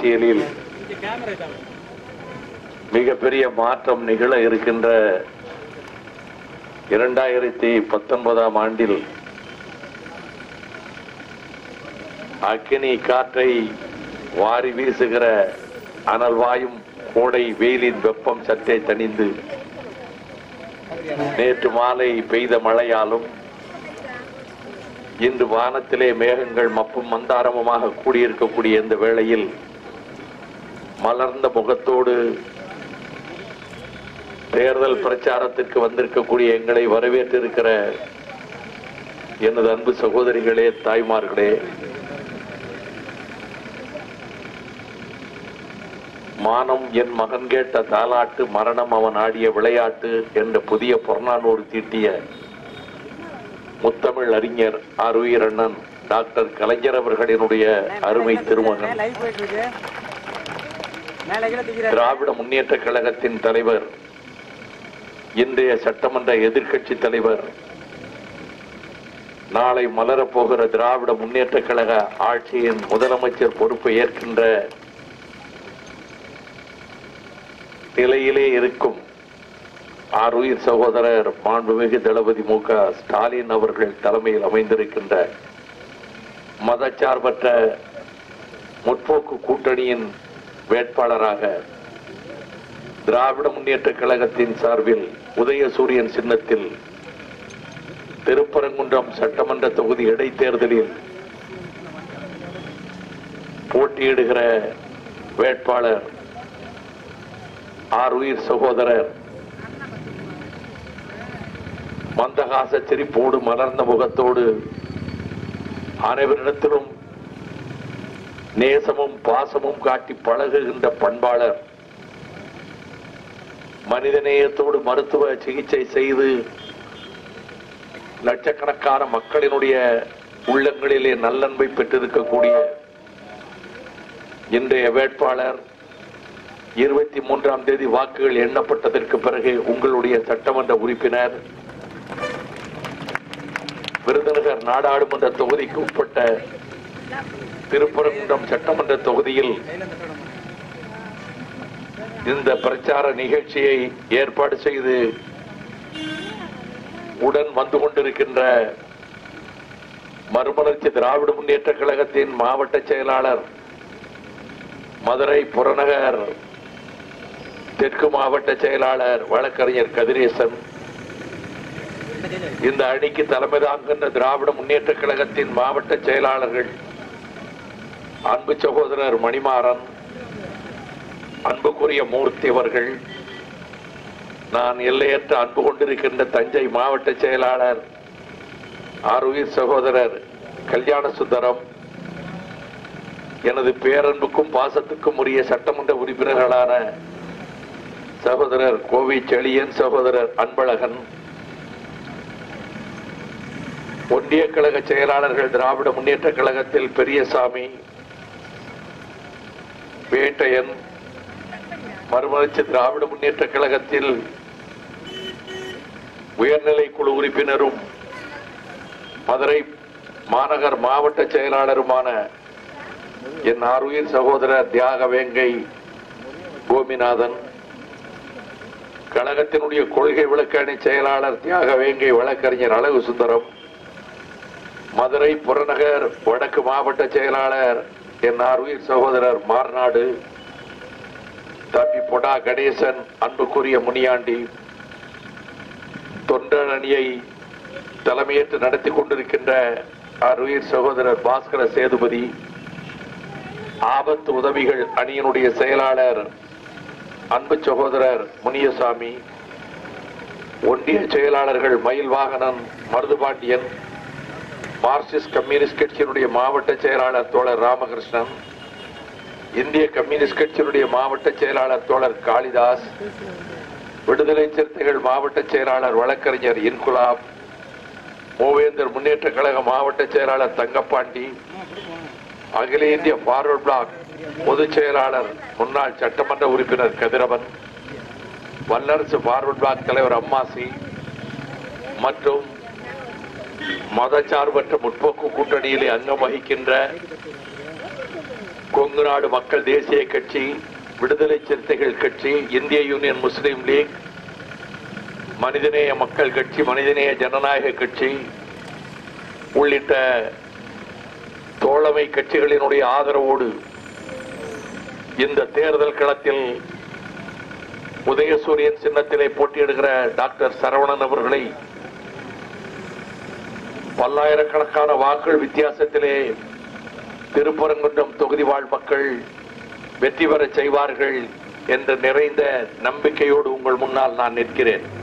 அரசியலில் மிகப்பெரிய மாற்றம் நிகழ இருக்கின்ற இரண்டாயிரத்தி பத்தொன்பதாம் ஆண்டில் அக்கினி காற்றை வாரி வீசுகிற அனல் வாயும் கோடை வெயிலின் வெப்பம் சற்றே தணிந்து நேற்று மாலை பெய்த மழையாலும் இன்று வானத்திலே மேகங்கள் மப்பும் மந்தாரமுமாக கூடியிருக்கக்கூடிய இந்த வேளையில் மலர்ந்த முகத்தோடு தேர்தல் பிரச்சாரத்திற்கு வந்திருக்கக்கூடிய எங்களை வரவேற்றிருக்கிற எனது அன்பு சகோதரிகளே தாய்மார்களே மானம் என் மகன் கேட்ட தாலாட்டு மரணம் அவன் ஆடிய விளையாட்டு என்ற புதிய புறநானூறு தீட்டிய முத்தமிழ் அறிஞர் ஆர் அண்ணன் டாக்டர் கலைஞர் அவர்களினுடைய அருமை திருமகன் லைவ் போயிட்டு இருக்கு மேலே கீழே தூக்கிறாரு திராவிட முன்னேற்ற கழகத்தின் தலைவர் இன்றைய சட்டமன்ற எதிர்க்கட்சி தலைவர் நாளை மலரப்போகிற திராவிட முன்னேற்ற கழக ஆட்சியின் முதலமைச்சர் பொறுப்பை ஏற்கின்ற நிலையிலே இருக்கும் ஆறுயிர் சகோதரர் மாண்புமிகு தளபதி மு க ஸ்டாலின் அவர்கள் தலைமையில் அமைந்திருக்கின்ற மதச்சார்பற்ற முற்போக்கு கூட்டணியின் வேட்பாளராக திராவிட முன்னேற்ற கழகத்தின் சார்பில் உதயசூரியன் சின்னத்தில் திருப்பரங்குன்றம் சட்டமன்ற தொகுதி இடைத்தேர்தலில் போட்டியிடுகிற வேட்பாளர் ஆறுயிர் சகோதரர் மந்தகாச சிரிப்போடு மலர்ந்த முகத்தோடு அனைவரிடத்திலும் நேசமும் பாசமும் காட்டி பழகுகின்ற பண்பாளர் மனிதநேயத்தோடு மருத்துவ சிகிச்சை செய்து லட்சக்கணக்கான மக்களினுடைய உள்ளங்களிலே நல்லன்பை பெற்றிருக்கக்கூடிய இன்றைய வேட்பாளர் இருபத்தி மூன்றாம் தேதி வாக்குகள் எண்ணப்பட்டதற்கு பிறகு உங்களுடைய சட்டமன்ற உறுப்பினர் விருதுநகர் நாடாளுமன்ற தொகுதிக்கு உட்பட்ட திருப்பரங்குன்றம் சட்டமன்ற தொகுதியில் இந்த பிரச்சார நிகழ்ச்சியை ஏற்பாடு செய்து உடன் வந்து கொண்டிருக்கின்ற மறுமலர்ச்சி திராவிட முன்னேற்ற கழகத்தின் மாவட்ட செயலாளர் மதுரை புறநகர் தெற்கு மாவட்ட செயலாளர் வழக்கறிஞர் கதிரேசன் இந்த அணிக்கு தலைமை தாங்குகின்ற திராவிட முன்னேற்ற கழகத்தின் மாவட்ட செயலாளர்கள் அன்பு சகோதரர் மணிமாறன் அன்புக்குரிய மூர்த்தி அவர்கள் நான் எல்லையற்ற அன்பு கொண்டிருக்கின்ற தஞ்சை மாவட்ட செயலாளர் ஆறுயிர் சகோதரர் கல்யாண சுந்தரம் எனது பேரன்புக்கும் பாசத்துக்கும் உரிய சட்டமன்ற உறுப்பினர்களான சகோதரர் கோவை செழியன் சகோதரர் அன்பழகன் ஒன்றிய கழக செயலாளர்கள் திராவிட முன்னேற்ற கழகத்தில் பெரியசாமி வேட்டையன் மறுமலர்ச்சி திராவிட முன்னேற்ற கழகத்தில் உயர்நிலை குழு உறுப்பினரும் மதுரை மாநகர் மாவட்ட செயலாளருமான என் ஆறுயிர் சகோதரர் தியாக வேங்கை கோபிநாதன் கழகத்தினுடைய கொள்கை விளக்கணி செயலாளர் தியாக வேங்கை வழக்கறிஞர் அழகு சுந்தரம் மதுரை புறநகர் வடக்கு மாவட்ட செயலாளர் என் ஆறுயிர் சகோதரர் மார்நாடு தம்பி பொடா கணேசன் அன்புக்குரிய முனியாண்டி தொண்டர் அணியை தலைமையேற்று நடத்தி கொண்டிருக்கின்ற அருயிர் சகோதரர் பாஸ்கர சேதுபதி ஆபத்து உதவிகள் அணியினுடைய செயலாளர் அன்பு சகோதரர் முனியசாமி ஒன்றிய செயலாளர்கள் மயில் வாகனன் மருதுபாண்டியன் மார்க்சிஸ்ட் கம்யூனிஸ்ட் கட்சியினுடைய மாவட்ட செயலாளர் தோழர் ராமகிருஷ்ணன் இந்திய கம்யூனிஸ்ட் கட்சியினுடைய மாவட்ட செயலாளர் தோழர் காளிதாஸ் விடுதலை சிறுத்தைகள் மாவட்ட செயலாளர் வழக்கறிஞர் இன்குலாப் மூவேந்தர் முன்னேற்ற கழக மாவட்ட செயலாளர் தங்கப்பாண்டி அகில இந்திய பார்வர்ட் பிளாக் பொதுச் செயலாளர் முன்னாள் சட்டமன்ற உறுப்பினர் கதிரவன் வல்லரசு பார்வர்ட் பிளாக் தலைவர் அம்மாசி மற்றும் மதச்சார்பற்ற முற்போக்கு கூட்டணியிலே அங்கம் வகிக்கின்ற கொங்கு நாடு மக்கள் தேசிய கட்சி விடுதலை சிறுத்தைகள் கட்சி இந்திய யூனியன் முஸ்லீம் லீக் மனிதநேய மக்கள் கட்சி மனிதநேய ஜனநாயக கட்சி உள்ளிட்ட தோழமை கட்சிகளினுடைய ஆதரவோடு இந்த தேர்தல் களத்தில் உதயசூரியன் சின்னத்திலே போட்டியிடுகிற டாக்டர் சரவணன் அவர்களை பல்லாயிரக்கணக்கான வாக்குகள் வித்தியாசத்திலே திருப்பரங்குன்றம் தொகுதி வாழ் மக்கள் வெற்றி பெறச் செய்வார்கள் என்ற நிறைந்த நம்பிக்கையோடு உங்கள் முன்னால் நான் நிற்கிறேன்